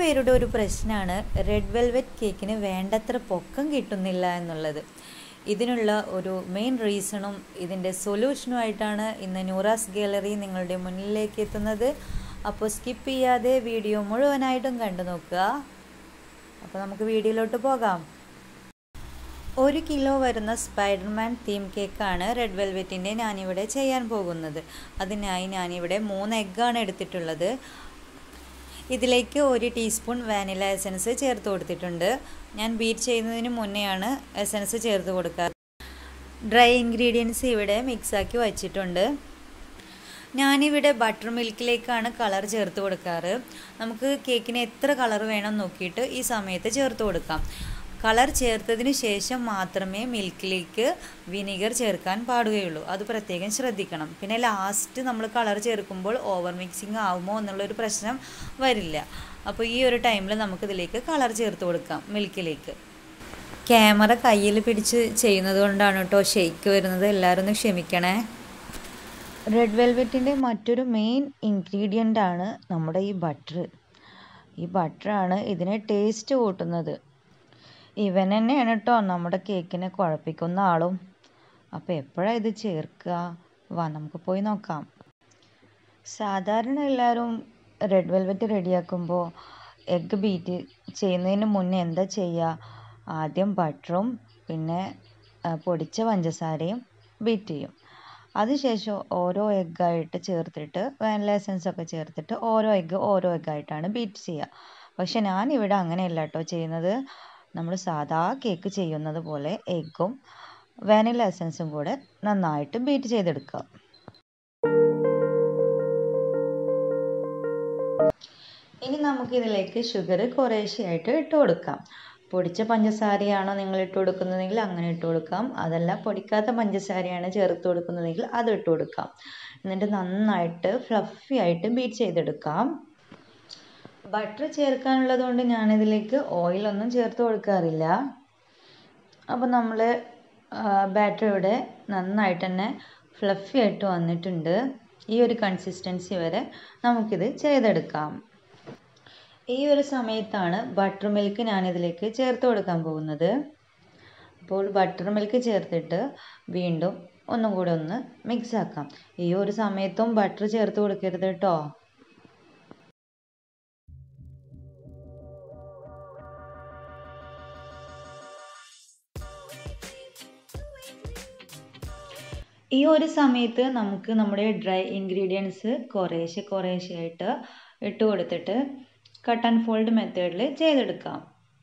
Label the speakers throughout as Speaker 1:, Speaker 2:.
Speaker 1: പേരുടെ ഒരു പ്രശ്നമാണ് റെഡ് വെൽവെറ്റ് കേക്കിന് വേണ്ടത്ര പൊക്കം കിട്ടുന്നില്ല എന്നുള്ളത് ഇതിനുള്ള ഒരു മെയിൻ റീസണും ഇതിൻ്റെ സൊല്യൂഷനുമായിട്ടാണ് ഇന്ന് ന്യൂറാസ് ഗാലറി നിങ്ങളുടെ മുന്നിലേക്ക് എത്തുന്നത് അപ്പോൾ സ്കിപ്പ് ചെയ്യാതെ വീഡിയോ മുഴുവനായിട്ടും കണ്ടു നോക്കുക അപ്പോൾ നമുക്ക് വീഡിയോയിലോട്ട് പോകാം ഒരു കിലോ വരുന്ന സ്പൈഡർമാൻ തീം കേക്കാണ് റെഡ് വെൽവെറ്റിൻ്റെ ഞാനിവിടെ ചെയ്യാൻ പോകുന്നത് അതിനായി ഞാനിവിടെ മൂന്ന് എഗ്ഗാണ് എടുത്തിട്ടുള്ളത് ഇതിലേക്ക് ഒരു ടീസ്പൂൺ വാനില എസൻസ് ചേർത്ത് കൊടുത്തിട്ടുണ്ട് ഞാൻ ബീറ്റ് ചെയ്യുന്നതിന് മുന്നെയാണ് എസൻസ് ചേർത്ത് കൊടുക്കുക ഡ്രൈ ഇൻഗ്രീഡിയൻസ് ഇവിടെ മിക്സാക്കി വച്ചിട്ടുണ്ട് ഞാനിവിടെ ബട്ടർ മിൽക്കിലേക്കാണ് കളർ ചേർത്ത് കൊടുക്കാറ് നമുക്ക് കേക്കിന് എത്ര കളർ വേണം നോക്കിയിട്ട് ഈ സമയത്ത് ചേർത്ത് കൊടുക്കാം കളർ ചേർത്തതിന് ശേഷം മാത്രമേ മിൽക്കിലേക്ക് വിനീഗർ ചേർക്കാൻ പാടുകയുള്ളൂ അത് പ്രത്യേകം ശ്രദ്ധിക്കണം പിന്നെ ലാസ്റ്റ് നമ്മൾ കളർ ചേർക്കുമ്പോൾ ഓവർ മിക്സിങ് ആവുമോ എന്നുള്ളൊരു പ്രശ്നം വരില്ല അപ്പോൾ ഈ ഒരു ടൈമിൽ നമുക്കിതിലേക്ക് കളർ ചേർത്ത് കൊടുക്കാം മിൽക്കിലേക്ക് ക്യാമറ കയ്യിൽ പിടിച്ച് ചെയ്യുന്നത് കൊണ്ടാണ് കേട്ടോ ഷെയ്ക്ക് വരുന്നത് എല്ലാവരും ഒന്ന് ക്ഷമിക്കണേ റെഡ് വെൽവെറ്റിൻ്റെ മറ്റൊരു മെയിൻ ഇൻഗ്രീഡിയൻ്റ് ആണ് നമ്മുടെ ഈ ബട്ടർ ഈ ബട്ടറാണ് ഇതിനെ ടേസ്റ്റ് കൂട്ടുന്നത് ഇവൻ തന്നെയാണ് കേട്ടോ നമ്മുടെ കേക്കിനെ കുഴപ്പിക്കുന്ന ആളും അപ്പോൾ എപ്പോഴാണ് ഇത് ചേർക്കുക വാ നമുക്ക് പോയി നോക്കാം സാധാരണ എല്ലാവരും റെഡ് വെൽവെറ്റ് റെഡിയാക്കുമ്പോൾ എഗ്ഗ് ബീറ്റ് ചെയ്യുന്നതിന് മുന്നേ എന്താ ചെയ്യുക ആദ്യം ബട്ടറും പിന്നെ പൊടിച്ച പഞ്ചസാരയും ബീറ്റ് ചെയ്യും അതിനുശേഷം ഓരോ എഗ്ഗായിട്ട് ചേർത്തിട്ട് വാനില എസൻസ് ഒക്കെ ചേർത്തിട്ട് ഓരോ എഗ്ഗ് ഓരോ എഗ്ഗായിട്ടാണ് ബീറ്റ് ചെയ്യുക പക്ഷെ ഞാനിവിടെ അങ്ങനെയല്ല കേട്ടോ ചെയ്യുന്നത് നമ്മൾ സാധാ കേക്ക് ചെയ്യുന്നത് പോലെ എഗ്ഗും വാനില എസൻസും കൂടെ നന്നായിട്ട് ബീറ്റ് ചെയ്തെടുക്കുക ഇനി നമുക്കിതിലേക്ക് ഷുഗർ കുറേശ്ശെയായിട്ട് ഇട്ട് കൊടുക്കാം പൊടിച്ച പഞ്ചസാരയാണോ നിങ്ങൾ ഇട്ട് കൊടുക്കുന്നതെങ്കിൽ അങ്ങനെ ഇട്ട് കൊടുക്കാം അതല്ല പൊടിക്കാത്ത പഞ്ചസാരയാണ് ചേർത്ത് കൊടുക്കുന്നതെങ്കിൽ അത് ഇട്ട് കൊടുക്കാം എന്നിട്ട് നന്നായിട്ട് ഫ്ലഫി ആയിട്ട് ബീറ്റ് ചെയ്തെടുക്കാം ബട്ടർ ചേർക്കാനുള്ളത് കൊണ്ട് ഞാനിതിലേക്ക് ഓയിലൊന്നും ചേർത്ത് കൊടുക്കാറില്ല അപ്പോൾ നമ്മൾ ബാറ്റർ ഇവിടെ നന്നായിട്ട് തന്നെ ഫ്ലഫി ആയിട്ട് വന്നിട്ടുണ്ട് ഈ ഒരു കൺസിസ്റ്റൻസി വരെ നമുക്കിത് ചെയ്തെടുക്കാം ഈ ഒരു സമയത്താണ് ബട്ടർ മിൽക്ക് ഞാനിതിലേക്ക് ചേർത്ത് കൊടുക്കാൻ പോകുന്നത് അപ്പോൾ ബട്ടർ മിൽക്ക് ചേർത്തിട്ട് വീണ്ടും ഒന്നും കൂടെ ഒന്ന് മിക്സ് ആക്കാം ഈ ഒരു സമയത്തും ബട്ടർ ചേർത്ത് കൊടുക്കരുത് കേട്ടോ ഈ ഒരു സമയത്ത് നമുക്ക് നമ്മുടെ ഡ്രൈ ഇൻഗ്രീഡിയൻസ് കുറേശ്ശെ കുറേശ്ശെ ആയിട്ട് ഇട്ട് കൊടുത്തിട്ട് കട്ട് ആൻഡ് ഫോൾഡ് മെത്തേഡിൽ ചെയ്തെടുക്കാം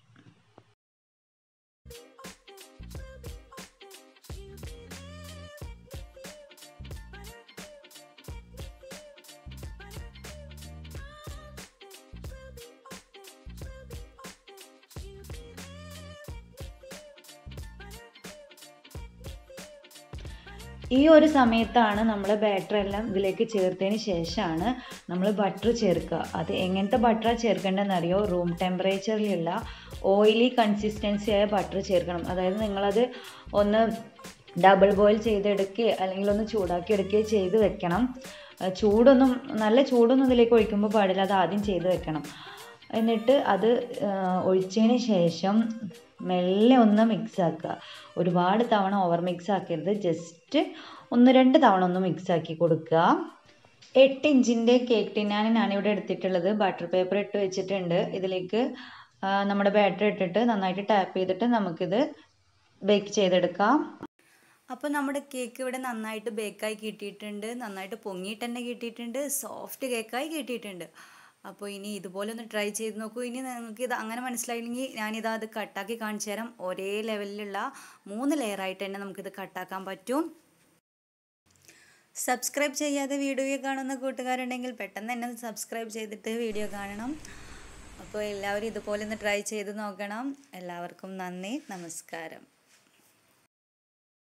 Speaker 1: ഈ ഒരു സമയത്താണ് നമ്മൾ ബാറ്റർ എല്ലാം ഇതിലേക്ക് ചേർത്തതിന് ശേഷമാണ് നമ്മൾ ബട്ടർ ചേർക്കുക അത് എങ്ങനത്തെ ബട്ടറാണ് ചേർക്കേണ്ടതെന്ന് അറിയോ റൂം ടെമ്പറേച്ചറിലുള്ള ഓയിലി കൺസിസ്റ്റൻസി ആയ ബട്ടർ ചേർക്കണം അതായത് നിങ്ങളത് ഒന്ന് ഡബിൾ ബോയിൽ ചെയ്തെടുക്കുകയോ അല്ലെങ്കിൽ ഒന്ന് ചൂടാക്കി എടുക്കുകയോ ചെയ്ത് വെക്കണം ചൂടൊന്നും നല്ല ചൂടൊന്നും ഇതിലേക്ക് ഒഴിക്കുമ്പോൾ പാടില്ല അത് ആദ്യം ചെയ്ത് വെക്കണം എന്നിട്ട് അത് ഒഴിച്ചതിന് ശേഷം മെല്ലെ ഒന്ന് മിക്സ് ആക്കുക ഒരുപാട് തവണ ഓവർ മിക്സ് ആക്കരുത് ജസ്റ്റ് ഒന്ന് രണ്ട് തവണ ഒന്ന് മിക്സ് ആക്കി കൊടുക്കുക എട്ട് ഇഞ്ചിൻ്റെ കേക്ക് ടിന്നാണ് ഞാനിവിടെ എടുത്തിട്ടുള്ളത് ബട്ടർ പേപ്പർ ഇട്ട് വെച്ചിട്ടുണ്ട് ഇതിലേക്ക് നമ്മുടെ ബാറ്ററി ഇട്ടിട്ട് നന്നായിട്ട് ടാപ്പ് ചെയ്തിട്ട് നമുക്കിത് ബേക്ക് ചെയ്തെടുക്കാം അപ്പോൾ നമ്മുടെ കേക്ക് ഇവിടെ നന്നായിട്ട് ബേക്കായി കിട്ടിയിട്ടുണ്ട് നന്നായിട്ട് പൊങ്ങിയിട്ട് തന്നെ കിട്ടിയിട്ടുണ്ട് സോഫ്റ്റ് കേക്കായി കിട്ടിയിട്ടുണ്ട് അപ്പോൾ ഇനി ഇതുപോലെ ഒന്ന് ട്രൈ ചെയ്ത് നോക്കൂ ഇനി നിങ്ങൾക്ക് ഇത് അങ്ങനെ മനസ്സിലായില്ലെങ്കിൽ ഞാനിതാ അത് കട്ടാക്കി കാണിച്ചു തരാം ഒരേ ലെവലിലുള്ള മൂന്ന് ലെയറായിട്ട് തന്നെ നമുക്കിത് കട്ടാക്കാൻ പറ്റും സബ്സ്ക്രൈബ് ചെയ്യാതെ വീഡിയോ കാണുന്ന കൂട്ടുകാരുണ്ടെങ്കിൽ പെട്ടെന്ന് തന്നെ സബ്സ്ക്രൈബ് ചെയ്തിട്ട് വീഡിയോ കാണണം അപ്പോൾ എല്ലാവരും ഇതുപോലെ ഒന്ന് ട്രൈ ചെയ്ത് നോക്കണം എല്ലാവർക്കും നന്ദി നമസ്കാരം